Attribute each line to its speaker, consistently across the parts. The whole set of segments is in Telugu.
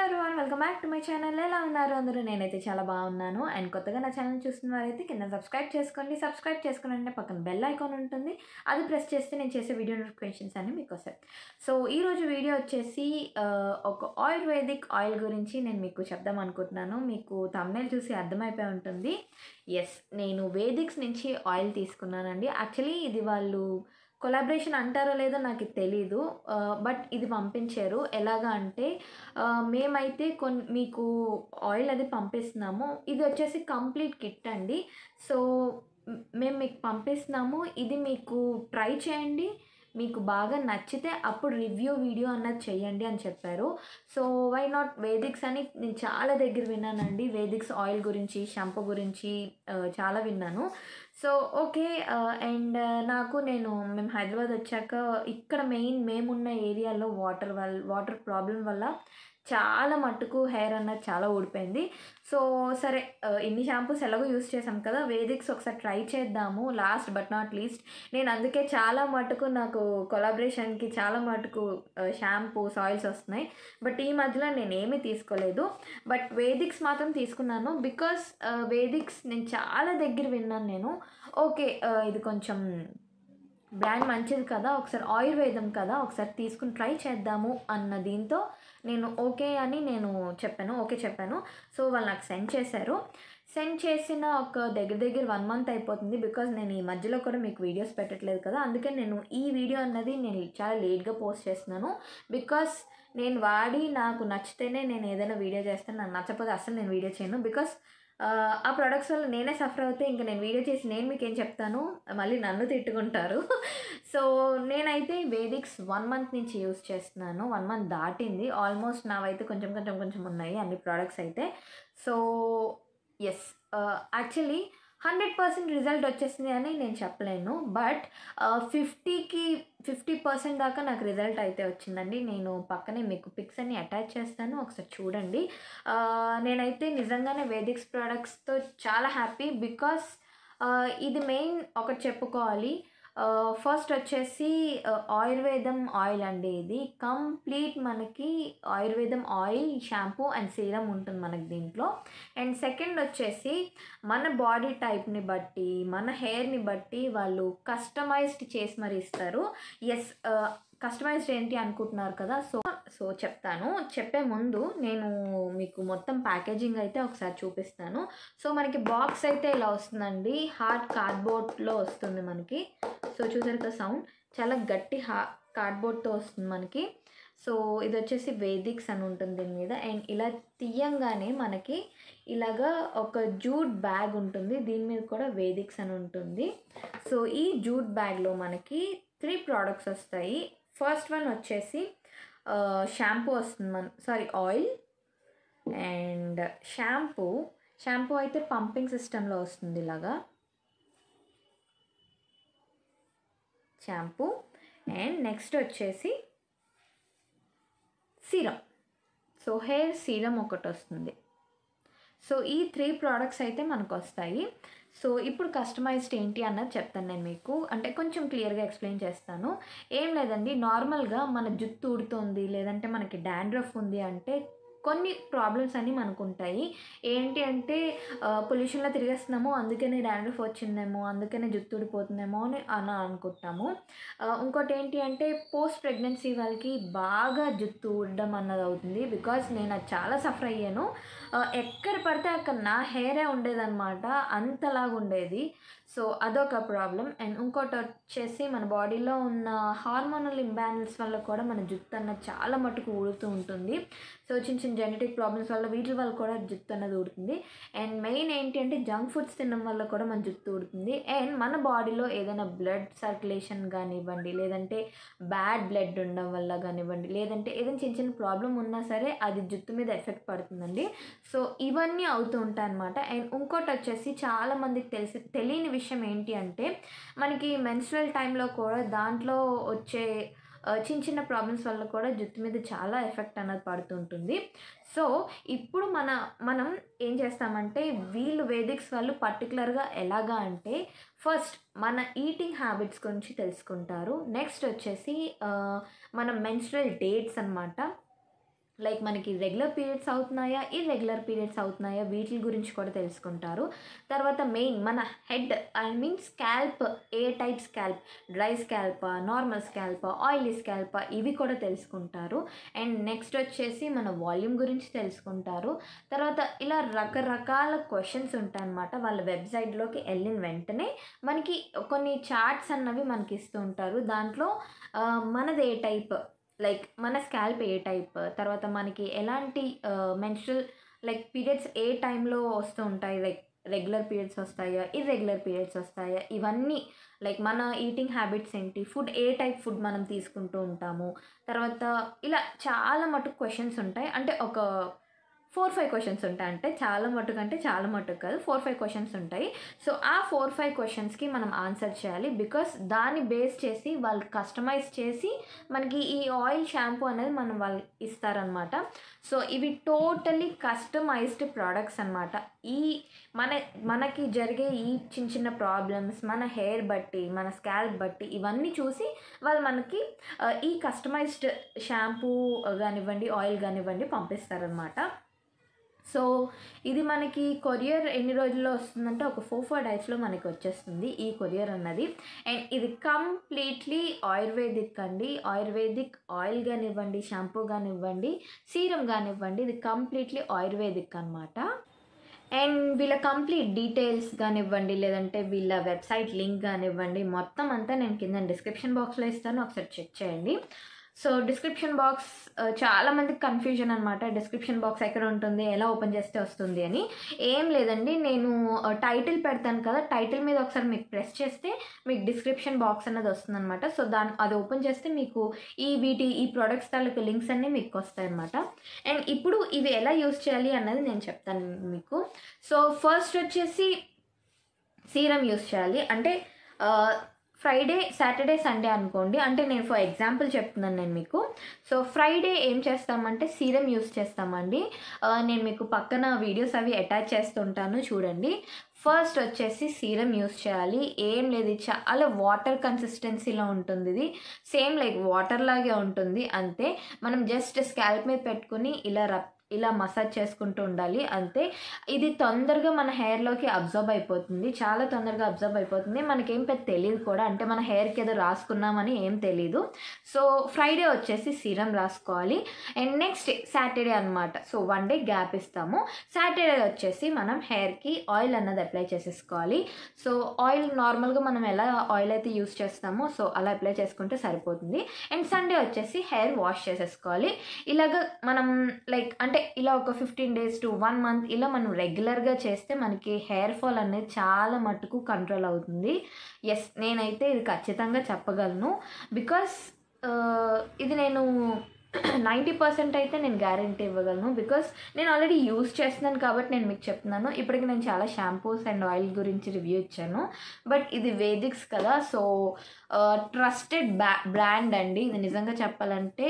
Speaker 1: everyone welcome back to my channel ఎలా ఉన్నారు అందరూ నేనైతే చాలా బాగున్నాను అండ్ కొత్తగా నా ఛానల్ చూస్తున్న వారైతే కింద సబ్స్క్రైబ్ చేసుకోండి సబ్స్క్రైబ్ చేసుకుని అంటే పక్కన బెల్ ఐకాన్ ఉంటుంది అది ప్రెస్ చేస్తే నేను చేసే వీడియో నోటిఫికేషన్స్ అన్ని మీకు వస్తాయి సో ఈరోజు వీడియో వచ్చేసి ఆ, ఒక ఆయుర్వేదిక్ ఆయిల్ గురించి నేను మీకు చెప్దాం అనుకుంటున్నాను మీకు తమిళ చూసి అర్థమైపోయి ఉంటుంది ఎస్ నేను వేదిక్స్ నుంచి ఆయిల్ తీసుకున్నానండి యాక్చువల్లీ ఇది వాళ్ళు కొలాబరేషన్ అంటారో లేదో నాకు తెలీదు బట్ ఇది పంపించారు ఎలాగా అంటే ఆ, మేమైతే కొన్ మీకు ఆయిల్ అది పంపిస్తున్నాము ఇది వచ్చేసి కంప్లీట్ కిట్ అండి సో మ్, మేము మీకు పంపిస్తున్నాము ఇది మీకు ట్రై చేయండి మీకు బాగా నచ్చితే అప్పుడు రివ్యూ వీడియో అన్నది చేయండి అని చెప్పారు సో వై నాట్ వేదిక్స్ అని నేను చాలా దగ్గర విన్నానండి వేదిక్స్ ఆయిల్ గురించి షాంపూ గురించి ఆ, చాలా విన్నాను సో ఓకే అండ్ నాకు నేను మేము హైదరాబాద్ వచ్చాక ఇక్కడ మెయిన్ మేమున్న ఏరియాలో వాటర్ వల్ల వాటర్ ప్రాబ్లం వల్ల చాలా మట్టుకు హెయిర్ అన్నది చాలా ఊడిపోయింది సో సరే ఆ, ఇన్ని షాంపూస్ ఎలాగో యూస్ చేసాం కదా వేదిక్స్ ఒకసారి ట్రై చేద్దాము లాస్ట్ బట్ నాట్ లీస్ట్ నేను అందుకే చాలా మటుకు నాకు కొలాబరేషన్కి చాలా మటుకు షాంపూస్ ఆయిల్స్ వస్తున్నాయి బట్ ఈ మధ్యలో నేను ఏమీ తీసుకోలేదు బట్ వేదిక్స్ మాత్రం తీసుకున్నాను బికాస్ వేదిక్స్ నేను చాలా దగ్గర విన్నాను నేను ఓకే ఇది కొంచెం బ్రాండ్ మంచిది కదా ఒకసారి ఆయుర్వేదం కదా ఒకసారి తీసుకుని ట్రై చేద్దాము అన్న దీంతో నేను ఓకే అని నేను చెప్పాను ఓకే చెప్పాను సో వాళ్ళు నాకు సెండ్ చేశారు సెండ్ చేసిన ఒక దగ్గర దగ్గర వన్ మంత్ అయిపోతుంది బికాజ్ నేను ఈ మధ్యలో కూడా మీకు వీడియోస్ పెట్టట్లేదు కదా అందుకే నేను ఈ వీడియో అన్నది నేను చాలా లేట్గా పోస్ట్ చేస్తున్నాను బికాస్ నేను వాడి నాకు నచ్చితేనే నేను ఏదైనా వీడియో చేస్తాను నాకు నచ్చకపోతే అసలు నేను వీడియో చేయను బికాస్ ఆ ప్రొడక్ట్స్ వల్ల నేనే సఫర్ అవుతే ఇంకా నేను వీడియో చేసి నేను మీకు ఏం చెప్తాను మళ్ళీ నన్ను తిట్టుకుంటారు సో నేనైతే వేదిక్స్ వన్ మంత్ నుంచి యూస్ చేస్తున్నాను వన్ మంత్ దాటింది ఆల్మోస్ట్ నావైతే కొంచెం కొంచెం కొంచెం ఉన్నాయి అన్ని ప్రోడక్ట్స్ అయితే so yes actually hundred percent result వచ్చేసింది అని నేను చెప్పలేను బట్ ఫిఫ్టీకి ఫిఫ్టీ పర్సెంట్ దాకా నాకు రిజల్ట్ అయితే వచ్చిందండి నేను పక్కనే మీకు పిక్స్ అన్ని అటాచ్ చేస్తాను ఒకసారి చూడండి ఆ, నేనైతే నిజంగానే వేదిక్స్ ప్రోడక్ట్స్తో చాలా హ్యాపీ బికాస్ ఇది మెయిన్ ఒకటి చెప్పుకోవాలి ఫస్ట్ వచ్చేసి ఆ, ఆయుర్వేదం ఆయిల్ అండి ఇది కంప్లీట్ మనకి ఆయుర్వేదం ఆయిల్ షాంపూ అండ్ సీరం ఉంటుంది మనకి దీంట్లో అండ్ సెకండ్ వచ్చేసి మన బాడీ టైప్ని బట్టి మన హెయిర్ని బట్టి వాళ్ళు కస్టమైజ్డ్ చేసి మరి ఇస్తారు ఎస్ కస్టమైజ్డ్ ఏంటి అనుకుంటున్నారు కదా సో సో చెప్తాను చెప్పే ముందు నేను మీకు మొత్తం ప్యాకేజింగ్ అయితే ఒకసారి చూపిస్తాను సో మనకి బాక్స్ అయితే ఇలా వస్తుందండి హార్డ్ కార్డ్బోర్డ్లో వస్తుంది మనకి సో చూసారు కదా సౌండ్ చాలా గట్టి హా కార్డ్బోర్డ్తో వస్తుంది మనకి సో ఇది వచ్చేసి వేదిక్స్ అని ఉంటుంది దీని మీద అండ్ ఇలా తీయంగానే మనకి ఇలాగా ఒక జూట్ బ్యాగ్ ఉంటుంది దీని మీద కూడా వేదిక్స్ అని ఉంటుంది సో ఈ జూట్ బ్యాగ్లో మనకి త్రీ ప్రోడక్ట్స్ వస్తాయి ఫస్ట్ వన్ వచ్చేసి షాంపూ వస్తుంది మన sorry oil and shampoo shampoo అయితే పంపింగ్ సిస్టంలో వస్తుంది ఇలాగా షాంపూ అండ్ నెక్స్ట్ వచ్చేసి సీరం సో హెయిర్ సీరం ఒకటి వస్తుంది సో ఈ త్రీ ప్రోడక్ట్స్ అయితే మనకు వస్తాయి సో ఇప్పుడు కస్టమైజ్డ్ ఏంటి అన్నది చెప్తాను నేను మీకు అంటే కొంచెం క్లియర్గా ఎక్స్ప్లెయిన్ చేస్తాను ఏం లేదండి నార్మల్గా మన జుట్టు ఊడుతుంది లేదంటే మనకి డాండ్రఫ్ ఉంది అంటే కొన్ని ప్రాబ్లమ్స్ అన్నీ మనకు ఉంటాయి ఏంటి అంటే పొల్యూషన్లో తిరిగేస్తున్నాము అందుకనే డాండ్రఫ్ వచ్చిందేమో అందుకనే జుట్టు ఊడిపోతుందేమో అని అని అనుకుంటాము ఆ, ఇంకోటి ఏంటి అంటే పోస్ట్ ప్రెగ్నెన్సీ వాళ్ళకి బాగా జుట్టు ఊడడం అన్నది అవుతుంది బికాజ్ నేను అది చాలా సఫర్ అయ్యాను ఆ, ఎక్కడ పడితే అక్కడ నా హెయిరే ఉండేదన్నమాట అంతలాగా ఉండేది సో అదొక ప్రాబ్లం అండ్ ఇంకోటి వచ్చేసి మన బాడీలో ఉన్న హార్మోనల్ ఇంబ్యాలెన్స్ వల్ల కూడా మన జుట్టు అన్నది చాలా మటుకు ఊడుతూ ఉంటుంది సో చిన్న చిన్న జెనెటిక్ ప్రాబ్లమ్స్ వల్ల వీటి వల్ల కూడా జుట్టు అన్నది ఊడుతుంది అండ్ మెయిన్ ఏంటి అంటే జంక్ ఫుడ్స్ తినడం వల్ల కూడా మన జుట్టు ఊడుతుంది అండ్ మన బాడీలో ఏదైనా బ్లడ్ సర్క్యులేషన్ కానివ్వండి లేదంటే బ్యాడ్ బ్లడ్ ఉండడం వల్ల కానివ్వండి లేదంటే ఏదైనా చిన్న చిన్న ప్రాబ్లం ఉన్నా సరే అది జుట్టు మీద ఎఫెక్ట్ పడుతుందండి సో ఇవన్నీ అవుతూ ఉంటాయి అనమాట అండ్ ఇంకోటి వచ్చేసి చాలా మందికి తెలిసి తెలియని విషయం ఏంటి అంటే మనకి మెన్స్ట్రల్ టైంలో కూడా దాంట్లో వచ్చే ఆ, చిన్న చిన్న ప్రాబ్లమ్స్ వల్ల కూడా జుట్టు మీద చాలా ఎఫెక్ట్ అనేది పడుతుంటుంది సో ఇప్పుడు మన మనం ఏం చేస్తామంటే వీళ్ళు వేదిక్స్ వాళ్ళు పర్టికులర్గా ఎలాగా అంటే ఫస్ట్ మన ఈటింగ్ హ్యాబిట్స్ గురించి తెలుసుకుంటారు నెక్స్ట్ వచ్చేసి ఆ, మన మెన్స్ట్రల్ డేట్స్ అనమాట లైక్ మనకి రెగ్యులర్ పీరియడ్స్ అవుతున్నాయా ఇర్రెగ్యులర్ పీరియడ్స్ అవుతున్నాయా వీటి గురించి కూడా తెలుసుకుంటారు తర్వాత మెయిన్ మన హెడ్ ఐ మీన్ స్కాల్ప్ ఏ టైప్ స్కాల్ప్ డ్రై స్కాల్పా నార్మల్ స్కాల్పా ఆయిలీ స్కాల్పా ఇవి కూడా తెలుసుకుంటారు అండ్ నెక్స్ట్ వచ్చేసి మన వాల్యూమ్ గురించి తెలుసుకుంటారు తర్వాత ఇలా రకరకాల క్వశ్చన్స్ ఉంటాయన్నమాట వాళ్ళ వెబ్సైట్లోకి వెళ్ళిన వెంటనే మనకి కొన్ని చార్ట్స్ అన్నవి మనకి ఇస్తూ ఉంటారు దాంట్లో ఆ, మనది ఏ టైప్ లైక్ మన స్కాల్ప్ ఏ టైప్ తర్వాత మనకి ఎలాంటి మెన్స్ట్రల్ లైక్ పీరియడ్స్ ఏ టైంలో వస్తూ ఉంటాయి లైక్ రెగ్యులర్ పీరియడ్స్ వస్తాయా ఇర్రెగ్యులర్ పీరియడ్స్ వస్తాయా ఇవన్నీ లైక్ మన ఈటింగ్ హ్యాబిట్స్ ఏంటి ఫుడ్ ఏ టైప్ ఫుడ్ మనం తీసుకుంటూ ఉంటాము తర్వాత ఇలా చాలా మటుకు క్వశ్చన్స్ ఉంటాయి అంటే ఒక ఫోర్ ఫైవ్ క్వశ్చన్స్ ఉంటాయి అంటే చాలా మటుకు అంటే చాలా మటుకు కాదు ఫోర్ ఫైవ్ క్వశ్చన్స్ ఉంటాయి సో ఆ ఫోర్ ఫైవ్ క్వశ్చన్స్కి మనం ఆన్సర్ చేయాలి బికాస్ దాన్ని బేస్ చేసి వాళ్ళు కస్టమైజ్ చేసి మనకి ఈ ఆయిల్ షాంపూ అనేది మనం వాళ్ళు ఇస్తారనమాట సో ఇవి టోటలీ కస్టమైజ్డ్ ప్రోడక్ట్స్ అనమాట ఈ మన మనకి జరిగే ఈ చిన్న చిన్న ప్రాబ్లమ్స్ మన హెయిర్ బట్టి మన స్కాల్ప్ బట్టి ఇవన్నీ చూసి వాళ్ళు మనకి ఆ, ఈ కస్టమైజ్డ్ షాంపూ కానివ్వండి ఆయిల్ కానివ్వండి పంపిస్తారనమాట సో ఇది మనకి కొరియర్ ఎన్ని రోజుల్లో వస్తుందంటే ఒక ఫోర్ ఫోర్ డేస్లో మనకి వచ్చేస్తుంది ఈ కొరియర్ అన్నది అండ్ ఇది కంప్లీట్లీ ఆయుర్వేదిక్ అండి ఆయుర్వేదిక్ ఆయిల్ కానివ్వండి షాంపూ కానివ్వండి సీరం కానివ్వండి ఇది కంప్లీట్లీ ఆయుర్వేదిక్ అనమాట అండ్ వీళ్ళ కంప్లీట్ డీటెయిల్స్ కానివ్వండి లేదంటే వీళ్ళ వెబ్సైట్ లింక్ కానివ్వండి మొత్తం అంతా నేను కింద డిస్క్రిప్షన్ బాక్స్లో ఇస్తాను ఒకసారి చెక్ చేయండి సో డిస్క్రిప్షన్ బాక్స్ చాలా మందికి కన్ఫ్యూజన్ అనమాట డిస్క్రిప్షన్ బాక్స్ ఎక్కడ ఉంటుంది ఎలా ఓపెన్ చేస్తే వస్తుంది అని ఏం లేదండి నేను టైటిల్ పెడతాను కదా టైటిల్ మీద ఒకసారి మీకు ప్రెస్ చేస్తే మీకు డిస్క్రిప్షన్ బాక్స్ అన్నది వస్తుంది అనమాట సో దాని అది ఓపెన్ చేస్తే మీకు ఈ వీటి ఈ ప్రొడక్ట్స్ తాలూకు లింక్స్ అన్నీ మీకు వస్తాయి అనమాట అండ్ ఇప్పుడు ఇవి ఎలా యూస్ చేయాలి అన్నది నేను చెప్తాను మీకు సో ఫస్ట్ వచ్చేసి సీరం యూస్ చేయాలి అంటే ఫ్రైడే సాటర్డే సండే అనుకోండి అంటే నేను ఫర్ ఎగ్జాంపుల్ చెప్తున్నాను నేను మీకు సో ఫ్రైడే ఏం చేస్తామంటే సీరం యూస్ చేస్తామండి ఆ, నేను మీకు పక్కన వీడియోస్ అవి అటాచ్ చేస్తుంటాను చూడండి ఫస్ట్ వచ్చేసి సీరం యూస్ చేయాలి ఏం లేదు ఇది చాలా వాటర్ కన్సిస్టెన్సీలో ఉంటుంది ఇది సేమ్ లైక్ వాటర్ లాగే ఉంటుంది అంతే మనం జస్ట్ స్కాల్ప్ మీద పెట్టుకుని ఇలా రబ్ ఇలా మసాజ్ చేసుకుంటూ ఉండాలి అంతే ఇది తొందరగా మన హెయిర్లోకి అబ్జర్బ్ అయిపోతుంది చాలా తొందరగా అబ్జర్బ్ అయిపోతుంది మనకేం పెద్ద తెలియదు కూడా అంటే మన హెయిర్కి ఏదో రాసుకున్నామని ఏం తెలీదు సో ఫ్రైడే వచ్చేసి సీరం రాసుకోవాలి అండ్ నెక్స్ట్ సాటర్డే అనమాట సో వన్ డే గ్యాప్ ఇస్తాము సాటర్డే వచ్చేసి మనం హెయిర్కి ఆయిల్ అన్నది అప్లై చేసేసుకోవాలి సో ఆయిల్ నార్మల్గా మనం ఎలా ఆయిల్ అయితే యూస్ చేస్తామో సో అలా అప్లై చేసుకుంటే సరిపోతుంది అండ్ సండే వచ్చేసి హెయిర్ వాష్ చేసేసుకోవాలి ఇలాగ మనం లైక్ అంటే ఇలా ఒక fifteen days to one month ఇలా మనం రెగ్యులర్గా చేస్తే మనకి హెయిర్ ఫాల్ అనేది చాలా మట్టుకు కంట్రోల్ అవుతుంది ఎస్ నేనైతే ఇది ఖచ్చితంగా చెప్పగలను బికాస్ ఇది నేను నైంటీ పర్సెంట్ అయితే నేను గ్యారంటీ ఇవ్వగలను బికాస్ నేను ఆల్రెడీ యూస్ చేస్తున్నాను కాబట్టి నేను మీకు చెప్తున్నాను ఇప్పటికి నేను చాలా షాంపూస్ అండ్ ఆయిల్ గురించి రివ్యూ ఇచ్చాను బట్ ఇది వేదిక్స్ కదా సో ట్రస్టెడ్ బ్రా బ్రాండ్ అండి ఇది నిజంగా చెప్పాలంటే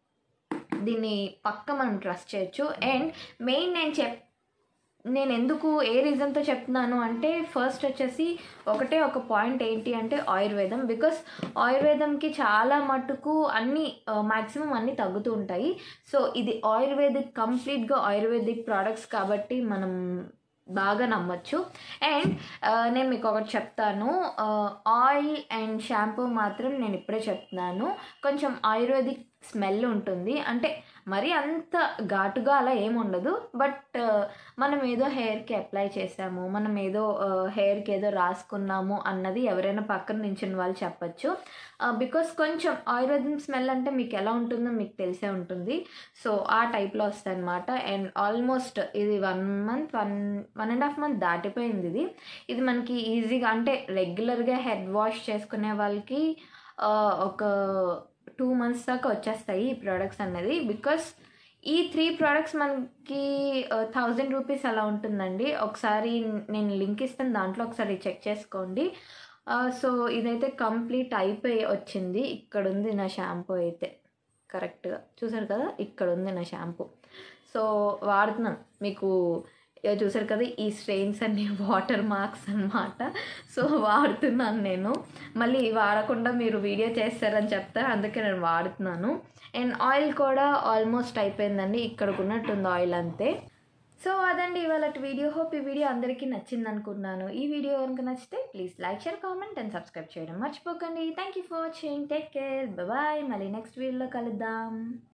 Speaker 1: దీన్ని పక్క మనం ట్రస్ట్ చేయొచ్చు అండ్ మెయిన్ నేను చెప్ నేను ఎందుకు ఏ రీజన్తో చెప్తున్నాను అంటే ఫస్ట్ వచ్చేసి ఒకటే ఒక పాయింట్ ఏంటి అంటే ఆయుర్వేదం బికాస్ ఆయుర్వేదంకి చాలా మటుకు అన్ని మ్యాక్సిమం అన్నీ తగ్గుతూ ఉంటాయి సో ఇది ఆయుర్వేదిక్ కంప్లీట్గా ఆయుర్వేదిక్ ప్రోడక్ట్స్ కాబట్టి మనం బాగా నమ్మొచ్చు అండ్ నేను మీకు ఒకటి చెప్తాను ఆయిల్ అండ్ షాంపూ మాత్రం నేను ఇప్పుడే చెప్తున్నాను కొంచెం ఆయుర్వేదిక్ స్మెల్ ఉంటుంది అంటే మరి అంత ఘాటుగా అలా ఏమి ఉండదు బట్ మనం ఏదో హెయిర్కి అప్లై చేసాము మనం ఏదో హెయిర్కి ఏదో రాసుకున్నాము అన్నది ఎవరైనా పక్కన నించిన వాళ్ళు చెప్పచ్చు బికాస్ కొంచెం ఆయుర్వేదం స్మెల్ అంటే మీకు ఎలా ఉంటుందో మీకు తెలిసే ఉంటుంది సో ఆ టైప్లో వస్తాయి అనమాట అండ్ ఆల్మోస్ట్ ఇది one month one one and half month దాటిపోయింది ఇది ఇది మనకి ఈజీగా అంటే రెగ్యులర్గా హెడ్ వాష్ చేసుకునే వాళ్ళకి ఆ, ఒక టూ మంత్స్ దాకా వచ్చేస్తాయి ఈ ప్రోడక్ట్స్ అనేది బికాస్ ఈ త్రీ ప్రోడక్ట్స్ మనకి థౌజండ్ రూపీస్ అలా ఉంటుందండి ఒకసారి నేను లింక్ ఇస్తాను దాంట్లో ఒకసారి చెక్ చేసుకోండి సో ఇదైతే కంప్లీట్ అయిపోయి వచ్చింది ఇక్కడ ఉంది నా షాంపూ అయితే కరెక్ట్గా చూసారు కదా ఇక్కడ ఉంది నా షాంపూ సో వాడుతున్నాను మీకు ఇక చూసారు కదా ఈ స్ట్రెయిన్స్ అన్ని వాటర్ మార్క్స్ అనమాట సో వాడుతున్నాను నేను మళ్ళీ వాడకుండా మీరు వీడియో చేస్తారని చెప్తారు అందుకే నేను వాడుతున్నాను అండ్ ఆయిల్ కూడా ఆల్మోస్ట్ అయిపోయిందండి ఇక్కడికి ఉన్నట్టుంది ఆయిల్ అంతే సో అదండి ఇవాళ వీడియో హోప్ ఈ వీడియో అందరికీ నచ్చింది అనుకుంటున్నాను ఈ వీడియో కనుక నచ్చితే please like share comment and subscribe చేయడం మర్చిపోకండి thank you for watching take care bye మళ్ళీ నెక్స్ట్ వీడియోలో కలుద్దాం